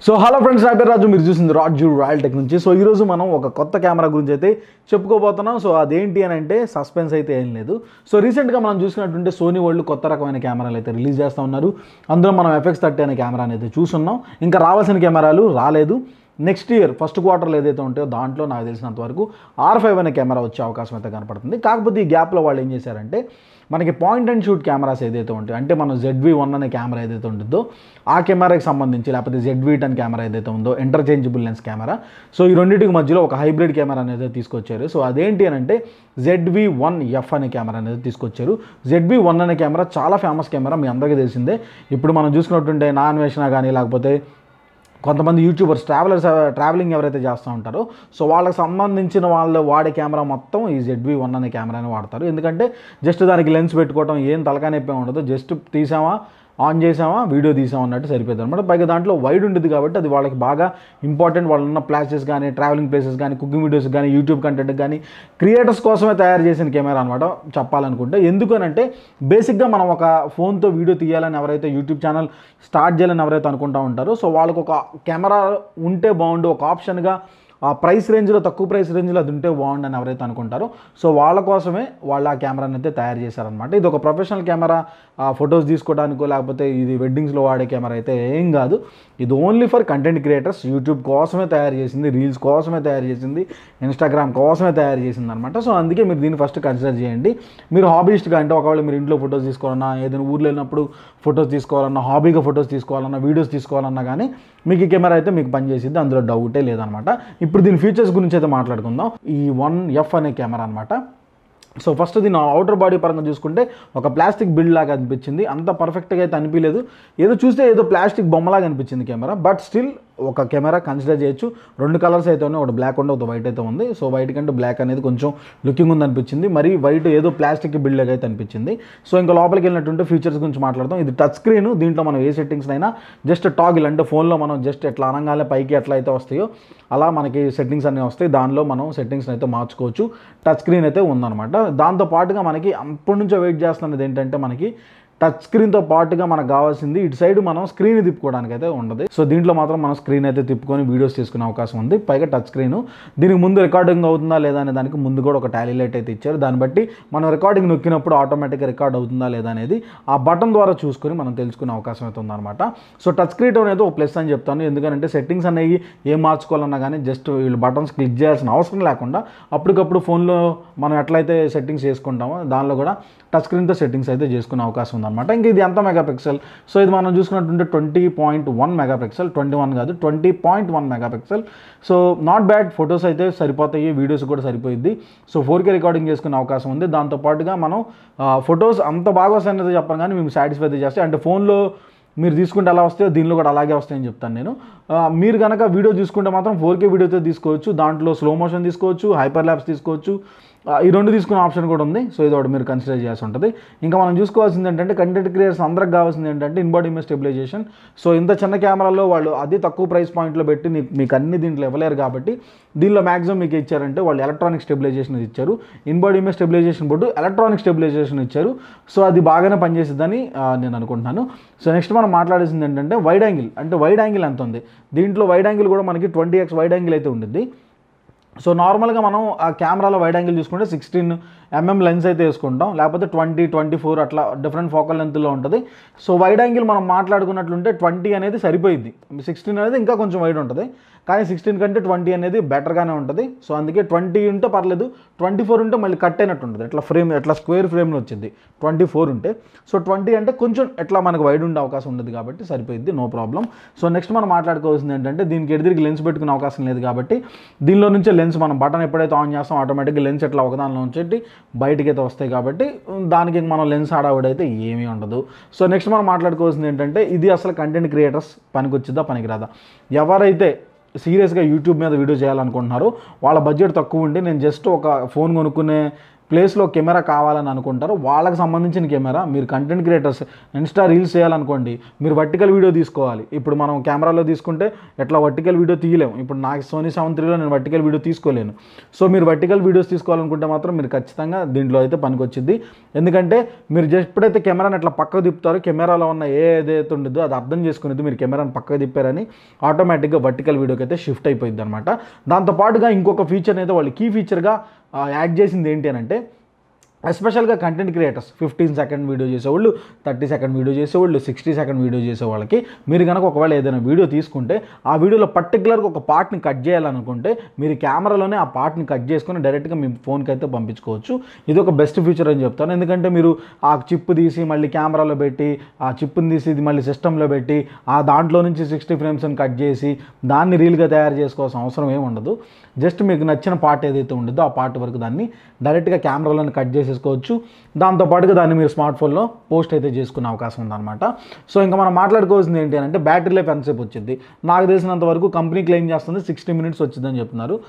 so hello friends నా పేరు రాజు మీరు చూసింది రాజు రాయల్ టెక్ నుంచి సో ఈరోజు మనం ఒక కొత్త కెమెరా గురించి అయితే చెప్పుకోబోతున్నాం సో అదేంటి అని అంటే సస్పెన్స్ అయితే ఏం లేదు సో రీసెంట్గా మనం చూసినట్టుంటే సోనీ వాళ్ళు కొత్త రకమైన కెమెరాలు అయితే రిలీజ్ చేస్తూ ఉన్నారు అందులో మనం ఎఫెక్స్ థర్టీ అనే కెమెరాని అయితే చూస్తున్నాం ఇంకా రావాల్సిన కెమెరాలు రాలేదు నెక్స్ట్ ఇయర్ ఫస్ట్ క్వార్టర్లో ఏదైతే ఉంటుందో దాంట్లో నాకు తెలిసినంత వరకు ఆర్ ఫైవ్ అనే కెమెరా వచ్చే అవకాశం అయితే కనపడుతుంది కాకపోతే ఈ గ్యాప్లో వాళ్ళు ఏం చేశారంటే మనకి పాయింట్ అండ్ షూట్ కెమెరాస్ ఏదైతే ఉంటాయో అంటే మనం జెడ్వి వన్ అనే కెమెరా ఏదైతే ఉంటుందో ఆ కెమెరాకి సంబంధించి లేకపోతే జెడ్వి టెన్ కెమెరా ఏదైతే ఉందో ఇంటర్చేంజబుల్ లెన్స్ కెమెరా సో ఈ రెండింటికి మధ్యలో ఒక హైబ్రిడ్ కెమెరా అనేది తీసుకొచ్చారు సో అదేంటి అని అంటే జెడ్వి వన్ ఎఫ్ అనే కెమెరా అనేది తీసుకొచ్చారు జెడ్వి వన్ అనే కెమెరా చాలా ఫేమస్ కెమెరా మీ అందరికీ తెలిసిందే ఇప్పుడు మనం చూసుకున్నట్టుంటే నా అన్వేషణ కానీ లేకపోతే కొంతమంది యూట్యూబర్స్ ట్రావెలర్స్ ట్రావెలింగ్ ఎవరైతే చేస్తూ ఉంటారో సో వాళ్ళకి సంబంధించిన వాళ్ళు వాడే కెమెరా మొత్తం ఈ జెడ్వి వన్ అనే కెమెరాని వాడతారు ఎందుకంటే జస్ట్ దానికి లెన్స్ పెట్టుకోవడం ఏం తలకాయ నొప్పి ఉండదు జస్ట్ తీసామా ఆన్ చేసామా వీడియో తీసామా అన్నట్టు సరిపోతుంది అనమాట పైగా దాంట్లో వైడ్ ఉంటుంది కాబట్టి అది వాళ్ళకి బాగా ఇంపార్టెంట్ వాళ్ళు ఉన్న ప్లేసెస్ కానీ ట్రావెలింగ్ ప్లేసెస్ కానీ కుకింగ్ వీడియోస్ కానీ యూట్యూబ్ కంటెంట్ కానీ క్రియేటర్స్ కోసమే తయారు చేసిన కెమెరా అనమాట చెప్పాలనుకుంటే ఎందుకనంటే బేసిక్గా మనం ఒక ఫోన్తో వీడియో తీయాలని ఎవరైతే యూట్యూబ్ ఛానల్ స్టార్ట్ చేయాలని ఎవరైతే అనుకుంటా ఉంటారో సో వాళ్ళకు ఒక కెమెరా ఉంటే బాగుండు ఒక ఆప్షన్గా ఆ ప్రైస్ రేంజ్లో తక్కువ ప్రైస్ రేంజ్లో అది ఉంటే బాగుండని ఎవరైతే అనుకుంటారో సో వాళ్ళ కోసమే వాళ్ళు ఆ కెమెరాని అయితే తయారు చేశారనమాట ఇది ఒక ప్రొఫెషనల్ కెమెరా ఫొటోస్ తీసుకోవడానికో లేకపోతే ఇది వెడ్డింగ్స్లో వాడే కెమెరా అయితే ఏం కాదు ఇది only for content creators YouTube కోసమే తయారు చేసింది రీల్స్ కోసమే తయారు చేసింది ఇన్స్టాగ్రామ్ కోసమే తయారు చేసింది అనమాట సో అందుకే మీరు దీన్ని ఫస్ట్ కన్సిడర్ చేయండి మీరు హాబీస్ట్గా అంటే ఒకవేళ మీరు ఇంట్లో ఫొటోస్ తీసుకోవాలన్నా ఏదైనా ఊర్లో వెళ్ళినప్పుడు ఫొటోస్ తీసుకోవాలన్నా హాబీగా ఫొటోస్ తీసుకోవాలన్నా వీడియోస్ తీసుకోవాలన్నా కానీ మీకు ఈ కెమెరా అయితే మీకు పనిచేసింది అందులో డౌటే లేదనమాట ఇప్పుడు దీని ఫీచర్స్ గురించి అయితే మాట్లాడుకుందాం ఈ వన్ ఎఫ్ అనే కెమెరా అనమాట సో ఫస్ట్ దీని అవుటర్ బాడీ పరంగా చూసుకుంటే ఒక ప్లాస్టిక్ బిల్డ్ లాగా అనిపించింది అంత పర్ఫెక్ట్గా అయితే అనిపించలేదు ఏదో చూస్తే ఏదో ప్లాస్టిక్ బొమ్మలాగా అనిపించింది కెమెరా బట్ స్టిల్ ఒక కెమెరా కన్సిడర్ చేయొచ్చు రెండు కలర్స్ అయితే ఉన్నాయి ఒకటి బ్లాక్ ఉండే ఒక వైట్ అయితే ఉంది సో వైట్ కంటే బ్లాక్ అనేది కొంచెం లుకింగ్ ఉంది అనిపించింది మరి వైట్ ఏదో ప్లాస్టిక్ బిల్డ్ లాగా అయితే అనిపించింది సో ఇంకా లోపలికి వెళ్ళినట్టుంటే ఫీచర్స్ గురించి మాట్లాడతాం ఇది టచ్ స్క్రీన్ దీంట్లో మనం ఏ సెట్టింగ్స్ అయినా జస్ట్ టాగిల్ అంటే ఫోన్లో మనం జస్ట్ ఎట్లా అనగానే పైకి ఎట్లా అయితే వస్తాయో అలా మనకి సెట్టింగ్స్ అన్నీ వస్తాయి దానిలో మనం సెట్టింగ్స్ని అయితే మార్చుకోవచ్చు టచ్ స్క్రీన్ అయితే ఉందన్నమాట దాంతో పాటుగా మనకి అప్పటి నుంచో వెయిట్ చేస్తున్నది ఏంటంటే మనకి టచ్ స్క్రీన్తో పాటుగా మనకు కావాల్సింది ఇటు సైడ్ మనం స్క్రీన్ తిప్పుకోవడానికి అయితే ఉండదు సో దీంట్లో మాత్రం మనం స్క్రీన్ అయితే తిప్పుకొని వీడియోస్ తీసుకునే అవకాశం ఉంది పైగా టచ్ స్క్రీన్ దీనికి ముందు రికార్డింగ్ అవుతుందా లేదా అనే దానికి ముందు కూడా ఒక టాలీ లైట్ అయితే ఇచ్చారు దాన్ని బట్టి మనం రికార్డింగ్ నొక్కినప్పుడు ఆటోమేటిక్గా రికార్డ్ అవుతుందా లేదా అనేది ఆ బటన్ ద్వారా చూసుకొని మనం తెలుసుకునే అవకాశం అయితే ఉందన్నమాట సో టచ్ స్క్రీన్ అనేది ఒక ప్లస్ అని చెప్తాను ఎందుకంటే సెట్టింగ్స్ అనేవి ఏం మార్చుకోవాలన్నా కానీ జస్ట్ వీళ్ళు బటన్స్ క్లిక్ చేయాల్సిన అవసరం లేకుండా అప్పటికప్పుడు ఫోన్లో మనం ఎట్లయితే సెట్టింగ్స్ చేసుకుంటామో దానిలో కూడా టచ్ స్క్రీన్తో సెట్టింగ్స్ అయితే చేసుకునే అవకాశం ఉందన్నమాట ఇంకా ఇది ఎంత మెగాపిక్సెల్ సో ఇది మనం చూసుకున్నట్టుంటే twenty point one megapixel twenty one కాదు twenty point one megapixel so not bad photos అయితే సరిపోతాయి వీడియోస్ కూడా సరిపోయింది సో ఫోర్ కే రికార్డింగ్ చేసుకునే అవకాశం ఉంది దాంతో పాటుగా మనం ఫొటోస్ అంత బాగా వస్తాయనేది చెప్పను కానీ మేము సాటిస్ఫై అయితే చేస్తాయి అంటే ఫోన్లో మీరు తీసుకుంటే ఎలా వస్తాయో దీనిలో కూడా అలాగే వస్తాయని చెప్తాను నేను ఆ, మీరు కనుక వీడియో తీసుకుంటే మాత్రం ఫోర్ కే వీడియోతో తీసుకోవచ్చు దాంట్లో స్లో మోషన్ తీసుకోవచ్చు హైపర్ ల్యాబ్స్ తీసుకోవచ్చు ఆ, ఈ రెండు తీసుకునే ఆప్షన్ కూడా ఉంది సో ఇది ఒకటి మీరు కన్సిడర్ చేయాల్సి ఉంటుంది ఇంకా మనం చూసుకోవాల్సింది ఏంటంటే కంటెంట్ క్రియేటర్స్ అందరికి కావాల్సింది ఏంటంటే ఇన్బాడీ ఇమేజ్ స్టెబిలైజేషన్ సో ఇంత చిన్న కెమెరాలో వాళ్ళు అది తక్కువ ప్రైస్ పాయింట్లో పెట్టి మీకు మీకు అన్ని దీంట్లో ఇవ్వలేరు కాబట్టి దీనిలో మ్యాక్సిమం మీకు ఇచ్చారంటే వాళ్ళు ఎలక్ట్రానిక్ స్టెబిలైజేషన్ ఇచ్చారు in body image stabilization board electronic stabilization ఇచ్చారు సో అది బాగానే పనిచేసిద్దని ఆ, నేను అనుకుంటున్నాను సో నెక్స్ట్ మనం మాట్లాడేసింది ఏంటంటే వైడ్ యాంగిల్ అంటే వైడ్ యాంగిల్ ఎంత ఉంది దీంట్లో వైడ్ యాంగిల్ కూడా మనకి ట్వంటీ ఎక్స్ వైడ్ యాంగిల్ అయితే ఉంటుంది సో నార్మల్గా మనం ఆ కెమెరాలో వైడ్ యాంగిల్ చూసుకుంటే సిక్స్టీన్ ఎంఎం లెన్స్ అయితే వేసుకుంటాం లేకపోతే ట్వంటీ ట్వంటీ ఫోర్ అట్లా డిఫరెంట్ ఫోకల్ లెంత్లో ఉంటుంది సో వైడ్ యాంగిల్ మనం మాట్లాడుకున్నట్లుంటే ట్వంటీ అనేది సరిపోయింది సిక్స్టీన్ అనేది ఇంకా కొంచెం వైడ్ ఉంటుంది కానీ సిక్స్టీన్ కంటే ట్వంటీ అనేది బెటర్గానే ఉంటుంది సో అందుకే ట్వంటీ ఉంటే పర్లేదు ట్వంటీ ఫోర్ ఉంటే మళ్ళీ కట్ అయినట్టు ఉంటుంది ఎట్లా ఫ్రేమ్ ఎట్లా స్క్వేర్ ఫ్రేమ్లో వచ్చింది ట్వంటీ ఫోర్ ఉంటే సో ట్వంటీ అంటే కొంచెం ఎట్లా మనకు వైడ్ ఉండే అవకాశం ఉండదు కాబట్టి సరిపోయింది నో ప్రాబ్లం సో నెక్స్ట్ మనం మాట్లాడుకోవాల్సింది ఏంటంటే దీనికి ఎదురికి లెన్స్ పెట్టుకునే అవకాశం లేదు కాబట్టి దీనిలో నుంచే లెన్స్ మనం బటన్ ఎప్పుడైతే ఆన్ చేస్తాం ఆటోమేటిక్గా లెన్స్ ఎట్లా ఒకదానిలో ఉంచేటి బయటికి అయితే వస్తాయి కాబట్టి దానికి మనం లెన్స్ ఆడవిడైతే ఏమీ ఉండదు సో నెక్స్ట్ మనం మాట్లాడుకోవాల్సింది ఏంటంటే ఇది అసలు కంటెంట్ క్రియేటర్స్ పనికొచ్చిద్దా పనికిరాదా ఎవరైతే సీరియస్గా యూట్యూబ్ మీద వీడియో చేయాలనుకుంటున్నారో వాళ్ళ బడ్జెట్ తక్కువ ఉండి నేను జస్ట్ ఒక ఫోన్ కొనుక్కునే ప్లేస్లో కెమెరా కావాలని అనుకుంటారో వాళ్ళకి సంబంధించిన కెమెరా మీరు కంటెంట్ క్రియేటర్స్ ఇన్స్టా రీల్స్ చేయాలనుకోండి మీరు వర్టికల్ వీడియో తీసుకోవాలి ఇప్పుడు మనం కెమెరాలో తీసుకుంటే ఎట్లా వర్టికల్ వీడియో తీయలేము ఇప్పుడు నాకు సోనీ సెవెన్ త్రీలో నేను వర్టికల్ వీడియో తీసుకోలేను సో మీరు వర్టికల్ వీడియోస్ తీసుకోవాలనుకుంటే మాత్రం మీరు ఖచ్చితంగా దీంట్లో అయితే పనికొచ్చింది ఎందుకంటే మీరు జస్ట్ ఎప్పుడైతే కెమెరాని అట్లా పక్కకు తిప్పుతారో కెమెరాలో ఉన్న ఏ ఏదైతే ఉండిద్దో అది అర్థం చేసుకునేది మీరు కెమెరాని పక్కకు తిప్పారని ఆటోమేటిక్గా వర్టికల్ వీడియోకి అయితే షిఫ్ట్ అయిపోయింది అనమాట దాంతోపాటుగా ఇంకొక ఫీచర్ అయితే వాళ్ళు కీ ఫీచర్గా యాడ్ చేసింది ఏంటి అని అంటే ఎస్పెషల్గా content creators fifteen second video చేసేవాళ్ళు థర్టీ సెకండ్ వీడియో చేసేవాళ్ళు సిక్స్టీ సెకండ్ వీడియో చేసే వాళ్ళకి మీరు కనుక ఒకవేళ ఏదైనా వీడియో తీసుకుంటే ఆ వీడియోలో పర్టికులర్గా ఒక పార్ట్ని కట్ చేయాలనుకుంటే మీరు కెమెరాలోనే ఆ పార్ట్ని కట్ చేసుకొని డైరెక్ట్గా మీ ఫోన్కి అయితే పంపించుకోవచ్చు ఇది ఒక బెస్ట్ ఫీచర్ అని చెప్తాను ఎందుకంటే మీరు ఆ చిప్ తీసి మళ్ళీ కెమెరాలో పెట్టి ఆ చిప్ని తీసి ఇది మళ్ళీ సిస్టంలో పెట్టి ఆ దాంట్లో నుంచి సిక్స్టీ ఫ్రేమ్స్ని కట్ చేసి దాన్ని రీల్గా తయారు చేసుకోవాల్సిన అవసరం ఏమి ఉండదు జస్ట్ మీకు నచ్చిన పార్ట్ ఏదైతే ఉంటుందో ఆ పార్ట్ వరకు దాన్ని డైరెక్ట్గా కెమెరాలోనే కట్ చేసేసుకోవచ్చు దాంతోపాటుగా దాన్ని మీరు స్మార్ట్ ఫోన్లో పోస్ట్ అయితే చేసుకునే అవకాశం ఉందన్నమాట సో ఇంకా మనం మాట్లాడుకోవాల్సింది ఏంటి అంటే బ్యాటరీ లైఫ్ ఎంతసేపు వచ్చింది నాకు తెలిసినంత వరకు కంపెనీ క్లెయిమ్ చేస్తుంది సిక్స్టీ మినిట్స్ వచ్చిందని చెప్తున్నారు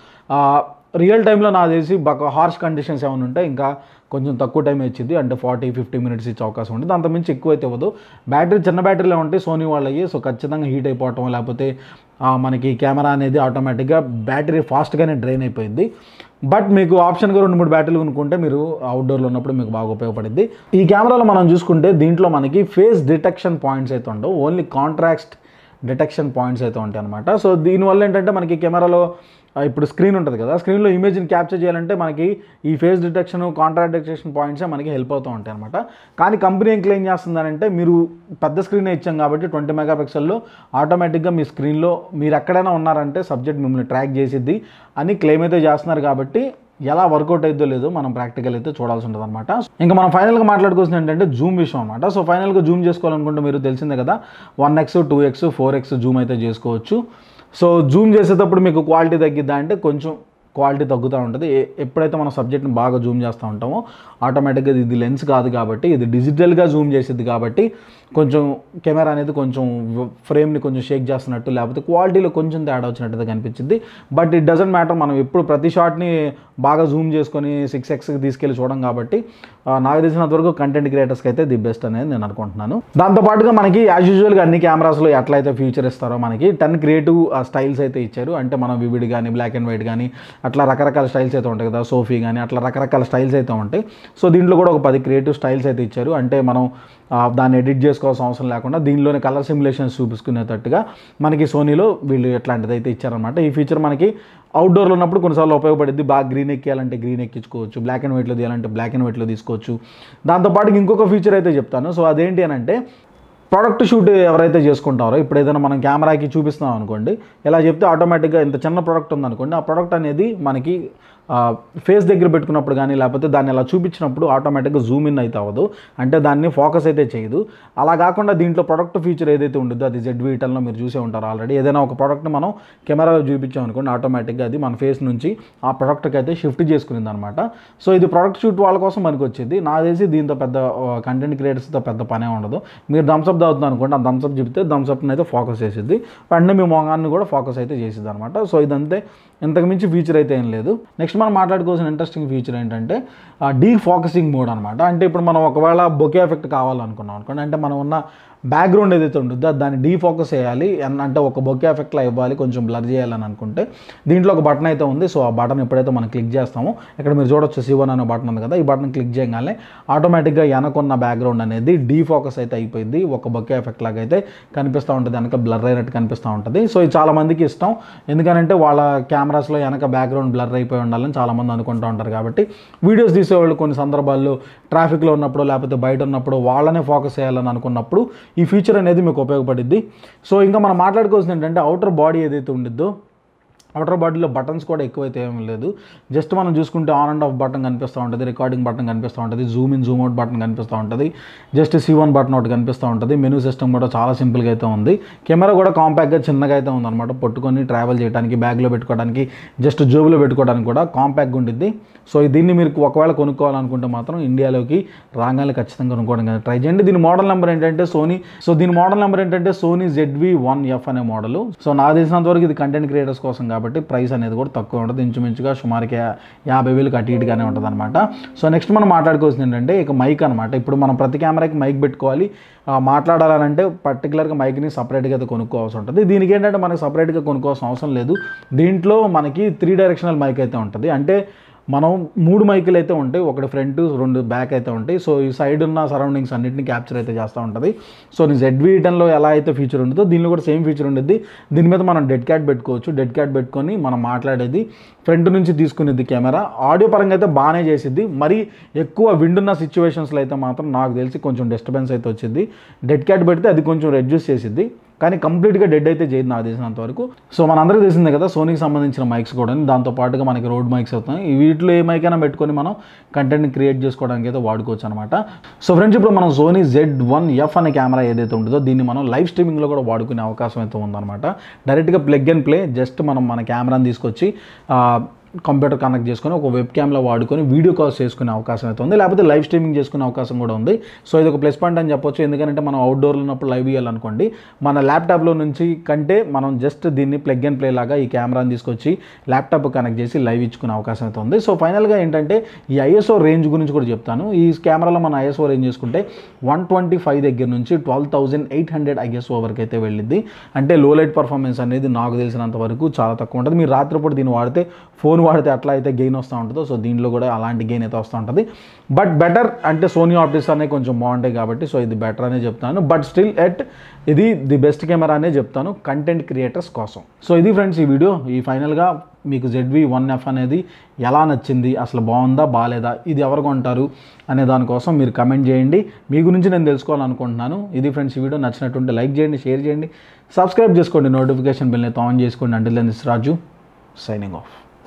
రియల్ టైంలో నాకు తెలిసి బాగా హార్ష్ కండిషన్స్ ఏమైనా ఉంటే ఇంకా కొంచెం తక్కువ టైం ఇచ్చింది అంటే ఫార్టీ ఫిఫ్టీ మినిట్స్ ఇచ్చే అవకాశం ఉంటుంది అంత మించి ఎక్కువ అయితే ఇవ్వదు బ్యాటరీ చిన్న బ్యాటరీలో ఉంటాయి సోనీ వాళ్ళవి సో ఖచ్చితంగా హీట్ అయిపోవటం లేకపోతే ఆ, మనకి కెమెరా అనేది ఆటోమేటిక్గా బ్యాటరీ ఫాస్ట్గానే డ్రైన్ అయిపోయింది బట్ మీకు ఆప్షన్గా రెండు మూడు బ్యాటరీలు కొనుక్కుంటే మీరు అవుట్డోర్లో ఉన్నప్పుడు మీకు బాగా ఉపయోగపడింది ఈ కెమెరాలో మనం చూసుకుంటే దీంట్లో మనకి ఫేస్ డిటెక్షన్ పాయింట్స్ అయితే ఉండవు ఓన్లీ కాంట్రాక్ట్ డిటెక్షన్ పాయింట్స్ అయితే ఉంటాయి అనమాట సో దీనివల్ల ఏంటంటే మనకి కెమెరాలో ఆ, ఇప్పుడు స్క్రీన్ ఉంటుంది కదా స్క్రీన్లో ఇమేజ్ని క్యాప్చర్ చేయాలంటే మనకి ఈ ఫేస్ డిటెక్షన్ కాంట్రాక్ట్ డిటెక్షన్ పాయింట్సే మనకి హెల్ప్ అవుతూ ఉంటాయి అనమాట కానీ కంపెనీ ఏం క్లెయిమ్ చేస్తుందంటే మీరు పెద్ద స్క్రీనే ఇచ్చాం కాబట్టి ట్వంటీ మెగా పిక్సెల్లో ఆటోమేటిక్గా మీ స్క్రీన్లో మీరు ఎక్కడైనా ఉన్నారంటే సబ్జెక్ట్ మిమ్మల్ని ట్రాక్ చేసిద్ది అని క్లెయిమ్ అయితే చేస్తున్నారు కాబట్టి ఎలా వర్కౌట్ అయిద్దో లేదో మనం ప్రాక్టికల్ అయితే చూడాల్సి ఉంటుంది అనమాట ఇంకా మనం ఫైనల్గా మాట్లాడుకోవాల్సింది ఏంటంటే జూమ్ విషయం అనమాట సో ఫైనల్గా జూమ్ చేసుకోవాలనుకుంటే మీరు తెలిసిందే కదా one x two x four x zoom అయితే చేసుకోవచ్చు సో జూమ్ చేసేటప్పుడు మీకు క్వాలిటీ తగ్గిద్దా అంటే కొంచెం క్వాలిటీ తగ్గుతూ ఉంటుంది ఏ- ఎప్పుడైతే మనం సబ్జెక్ట్ని బాగా జూమ్ చేస్తూ ఉంటామో ఆటోమేటిక్గా ఇది లెన్స్ కాదు కాబట్టి ఇది డిజిటల్గా జూమ్ చేసిద్ది కాబట్టి కొంచెం కెమెరా అనేది కొంచెం ఫ్రేమ్ని కొంచెం షేక్ చేస్తున్నట్టు లేకపోతే క్వాలిటీలో కొంచెం తేడా వచ్చినట్టుగా కనిపించింది బట్ ఇట్ డజంట్ మ్యాటర్ మనం ఎప్పుడు ప్రతి షాట్ని బాగా జూమ్ చేసుకొని సిక్స్ ఎక్స్కి తీసుకెళ్ళి చూడం కాబట్టి ఆ, నాకు తెలిసినంత వరకు కంటెంట్ క్రియేటర్స్కి అయితే ది బెస్ట్ అనేది నేను అనుకుంటున్నాను దాంతోపాటుగా మనకి యాజ్ యూజువల్గా అన్ని కెమెరాస్లో ఎట్లయితే ఫీచర్ ఇస్తారో మనకి టెన్ క్రియేటివ్ స్టైల్స్ అయితే ఇచ్చారు అంటే మనం వివిడ్ కానీ బ్లాక్ అండ్ వైట్ కానీ అట్లా రకరకాల స్టైల్స్ అయితే ఉంటాయి కదా సోఫీ కానీ అట్లా రకరకాల స్టైల్స్ అయితే ఉంటాయి సో దీంట్లో కూడా ఒక పది క్రియేటివ్ స్టైల్స్ అయితే ఇచ్చారు అంటే మనం ఆ, దాన్ని ఎడిట్ చేసుకోవాల్సిన అవసరం లేకుండా దీనిలోనే కలర్ సిమ్యులేషన్స్ చూపించుకునేటట్టుగా మనకి సోనీలో వీళ్ళు ఎట్లాంటిది అయితే ఇచ్చారనమాట ఈ ఫీచర్ మనకి అవుట్డోర్లో ఉన్నప్పుడు కొన్నిసార్లు ఉపయోగపడుద్ది బాగా గ్రీన్ ఎక్కియాలంటే గ్రీన్ ఎక్కించుకోవచ్చు బ్లాక్ అండ్ వైట్లో తీయాలంటే బ్లాక్ అండ్ వైట్లో తీసుకోవచ్చు దాంతోపాటు ఇంకొక ఫీచర్ అయితే చెప్తాను సో అదేంటి అని అంటే ప్రోడక్ట్ షూట్ ఎవరైతే చేసుకుంటారో ఇప్పుడు ఏదైనా మనం కెమెరాకి చూపిస్తున్నాం అనుకోండి ఇలా చెప్తే ఆటోమేటిక్గా ఇంత చిన్న ప్రోడక్ట్ ఉందనుకోండి ఆ ప్రోడక్ట్ అనేది మనకి ఫేస్ దగ్గర పెట్టుకున్నప్పుడు కానీ లేకపోతే దాన్ని అలా చూపించినప్పుడు ఆటోమేటిక్గా జూమ్ ఇన్ అయితే అవ్వదు అంటే దాన్ని ఫోకస్ అయితే చేయదు అలా కాకుండా దీంట్లో ప్రొడక్ట్ ఫీచర్ ఏదైతే ఉంటుందో అది జెడ్ వీటల్లో మీరు చూసే ఉంటారు ఆల్రెడీ ఏదైనా ఒక ప్రోడక్ట్ని మనం కెమెరాలో చూపించాం అనుకోండి ఆటోమేటిక్గా అది మన ఫేస్ నుంచి ఆ ప్రోడక్ట్కి అయితే షిఫ్ట్ చేసుకునింది అనమాట సో ఇది ప్రోడక్ట్ షూట్ వాళ్ళ కోసం మనకి వచ్చింది నాకు తెలిసి దీంతో పెద్ద కంటెంట్ క్రియేటర్స్తో పెద్ద పనే ఉండదు మీరు థమ్స్అప్ తాగుతున్నారు అనుకోండి ఆ థమ్స్అప్ చెప్తే థమ్స్అప్ని అయితే ఫోకస్ చేసిద్ది వెంటనే మీ మొగాన్ని కూడా ఫోకస్ అయితే చేసిద్ది అనమాట సో ఇదంతే ఇంతకు మించి ఫీచర్ అయితే ఏం లేదు నెక్స్ట్ మనం మాట్లాడుకోవాల్సిన ఇంట్రెస్టింగ్ ఫీచర్ ఏంటంటే డీ ఫోకసింగ్ మోడ్ అనమాట అంటే ఇప్పుడు మనం ఒకవేళ బొకే ఎఫెక్ట్ కావాలనుకున్నాం అనుకోండి అంటే మనం ఉన్న బ్యాక్గ్రౌండ్ ఏదైతే ఉంటుందో దాన్ని డీఫోకస్ చేయాలి అన్- అంటే ఒక బొకే ఎఫెక్ట్లా ఇవ్వాలి కొంచెం బ్లర్ చేయాలని అనుకుంటే దీంట్లో ఒక బటన్ అయితే ఉంది సో ఆ బటన్ ఎప్పుడైతే మనం క్లిక్ చేస్తామో ఇక్కడ మీరు చూడొచ్చు సివన్ అనే బటన్ ఉంది కదా ఈ బటన్ క్లిక్ చేయగానే ఆటోమేటిక్గా వెనకున్న బ్యాక్గ్రౌండ్ అనేది డీఫోకస్ అయితే అయిపోయింది ఒక బొకే ఎఫెక్ట్ లాగా అయితే కనిపిస్తూ ఉంటుంది వెనక బ్లర్ అయినట్టు కనిపిస్తూ ఉంటుంది సో ఇది చాలా మందికి ఇష్టం ఎందుకంటే వాళ్ళ కెమెరాస్లో వెనక బ్యాక్గ్రౌండ్ బ్లర్ అయిపోయి ఉండాలని చాలామంది అనుకుంటూ ఉంటారు కాబట్టి వీడియోస్ తీసేవాళ్ళు కొన్ని సందర్భాల్లో ట్రాఫిక్లో ఉన్నప్పుడు లేకపోతే బయట ఉన్నప్పుడు వాళ్ళనే ఫోకస్ చేయాలని అనుకున్నప్పుడు ఈ ఫీచర్ అనేది మీకు ఉపయోగపడిద్ది సో ఇంకా మనం మాట్లాడుకోవాల్సింది ఏంటంటే అవుటర్ బాడీ ఏదైతే ఉండిద్దో అవుటర్ బాడీలో బటన్స్ కూడా ఎక్కువైతే ఏమీ లేదు జస్ట్ మనం చూసుకుంటే ఆన్ అండ్ ఆఫ్ బటన్ కనిపిస్తూ ఉంటుంది రికార్డింగ్ బటన్ కనిపిస్తూ ఉంటుంది zoom in zoom out button కనిపిస్తూ ఉంటుంది జస్ట్ సి వన్ బటన్ ఒకటి కనిపిస్తూ ఉంటుంది మెనూ సిస్టమ్ కూడా చాలా సింపుల్గా అయితే ఉంది కెమెరా కూడా కాంపాక్ట్గా చిన్నగా అయితే ఉందన్నమాట పట్టుకొని ట్రావెల్ చేయడానికి బ్యాగ్లో పెట్టుకోవడానికి జస్ట్ జోబులో పెట్టుకోవడానికి కూడా కాంపాక్ట్గా ఉండిద్ది సో దీన్ని మీరు ఒకవేళ కొనుక్కోవాలనుకుంటే మాత్రం ఇండియాలోకి రాగానే ఖచ్చితంగా కొనుక్కోవడం కానీ ట్రై చేయండి దీని మోడల్ నెంబర్ ఏంటంటే సోనీ సో దీని మోడల్ నెంబర్ ఏంటంటే సోనీ జెడ్వి వన్ ఎఫ్ అనే మోడల్ సో నాకు తెలిసినంత వరకు ఇది కంటెంట్ క్రియేటర్స్ కోసం కాబట్టి ప్రైస్ అనేది కూడా తక్కువ ఉంటుంది ఇంచుమించుగా సుమారుకి యా- యాభై వేలు అటు ఇటుగానే ఉంటుంది అనమాట సో నెక్స్ట్ మనం మాట్లాడుకోవాల్సింది ఏంటంటే ఇక మైక్ అనమాట ఇప్పుడు మనం ప్రతి కెమెరాకి మైక్ పెట్టుకోవాలి ఆ, మాట్లాడాలంటే పర్టికులర్గా మైక్ని సపరేట్గా అయితే కొనుక్కోవాల్సి ఉంటుంది దీనికి ఏంటంటే మనకి సపరేట్గా కొనుక్కోవాల్సిన అవసరం లేదు దీంట్లో మనకి త్రీ డైరెక్షనల్ మైక్ అయితే ఉంటుంది అంటే మనం మూడు మైకులు అయితే ఉంటాయి ఒకటి ఫ్రంట్ రెండు బ్యాక్ అయితే ఉంటాయి సో ఈ సైడ్ ఉన్న సరౌండింగ్స్ అన్నింటిని క్యాప్చర్ అయితే చేస్తూ ఉంటుంది సో నీ జెడ్ వీటన్లో ఎలా అయితే ఫీచర్ ఉంటుందో దీనిలో కూడా సేమ్ ఫీచర్ ఉండేది దీని మీద మనం డెడ్ క్యాట్ పెట్టుకోవచ్చు డెడ్ క్యాట్ పెట్టుకొని మనం మాట్లాడేది ఫ్రంట్ నుంచి తీసుకునేది కెమెరా ఆడియో పరంగా అయితే బాగానే చేసిద్ది మరి ఎక్కువ విండ్ ఉన్న సిచ్యువేషన్స్లో అయితే మాత్రం నాకు తెలిసి కొంచెం డిస్టర్బెన్స్ అయితే వచ్చింది డెడ్ క్యాట్ పెడితే అది కొంచెం రెడ్యూస్ చేసిద్ది కానీ కంప్లీట్గా డెడ్ అయితే చేయదు నాకు తెలిసినంత వరకు సో మనందరికీ తెలిసిందే కదా సోనీకి సంబంధించిన మైక్స్ కూడా దాంతో పాటుగా మనకి రోడ్ మైక్స్ అవుతాయి ఈ వీటిలో ఏ మైక్ అయినా పెట్టుకొని మనం కంటెంట్ని క్రియేట్ చేసుకోవడానికి అయితే వాడుకోవచ్చు అనమాట సో ఫ్రెండ్స్ ఇప్పుడు మనం సోనీ జెడ్ వన్ ఎఫ్ అనే కెమెరా ఏదైతే ఉంటుందో దీన్ని మనం లైవ్ స్ట్రీమింగ్లో కూడా వాడుకునే అవకాశం అయితే ఉందన్నమాట డైరెక్ట్గా ప్లగ్ అండ్ ప్లే జస్ట్ మనం మన కెమెరాని తీసుకొచ్చి ఆ, కంప్యూటర్ కనెక్ట్ చేసుకొని ఒక వెబ్ క్యామ్లో వాడుకొని వీడియో కాల్స్ చేసుకునే అవకాశం అయితే ఉంది లేకపోతే లైవ్ స్ట్రీమింగ్ చేసుకునే అవకాశం కూడా ఉంది సో ఇది ఒక ప్లస్ పాయింట్ అని చెప్పొచ్చు ఎందుకంటే మనం అవుట్డోర్లో ఉన్నప్పుడు లైవ్ ఇవ్వాలనుకోండి మన ల్యాప్టాప్లో నుంచి కంటే మనం జస్ట్ దీన్ని ప్లగ్ అండ్ ప్లే లాగా ఈ కెమెరాని తీసుకొచ్చి ల్యాప్టాప్ కనెక్ట్ చేసి లైవ్ ఇచ్చుకునే అవకాశం అయితే ఉంది సో ఫైనల్గా ఏంటంటే ఈ ఐఎస్ఓ రేంజ్ గురించి కూడా చెప్తాను ఈ కెమెరాలో మన ఐఎస్ఓ రేంజ్ చూసుకుంటే వన్ ట్వంటీ ఫైవ్ దగ్గర నుంచి twelve thousand eight hundred ISO వరకు అయితే వెళ్ళింది అంటే లో లైట్ పర్ఫార్మెన్స్ అనేది నాకు తెలిసినంత వరకు చాలా తక్కువ ఉంటుంది మీరు రాత్రిపూట దీన్ని వాడితే ఫోన్ వాడితే అట్లా అయితే గెయిన్ వస్తూ ఉంటుందో సో దీనిలో కూడా అలాంటి గెయిన్ అయితే వస్తూ ఉంటుంది బట్ బెటర్ అంటే సోనీ ఆప్టిక్స్ అనేవి కొంచెం బాగుంటాయి కాబట్టి సో ఇది బెటర్ అనే చెప్తాను బట్ స్టిల్ ఎట్ ఇది ది బెస్ట్ కెమెరా అనే చెప్తాను కంటెంట్ క్రియేటర్స్ కోసం సో ఇది ఫ్రెండ్స్ ఈ వీడియో ఈ ఫైనల్గా మీకు జెడ్వి వన్ ఎఫ్ అనేది ఎలా నచ్చింది అసలు బాగుందా బాగాలేదా ఇది ఎవరు కొంటారు అనే దానికోసం మీరు కమెంట్ చేయండి మీ గురించి నేను తెలుసుకోవాలనుకుంటున్నాను ఇది ఫ్రెండ్స్ ఈ వీడియో నచ్చినట్టుంటే లైక్ చేయండి షేర్ చేయండి సబ్స్క్రైబ్ చేసుకోండి నోటిఫికేషన్ బిల్ని అయితే ఆన్ చేసుకోండి అంటే then this Raju signing of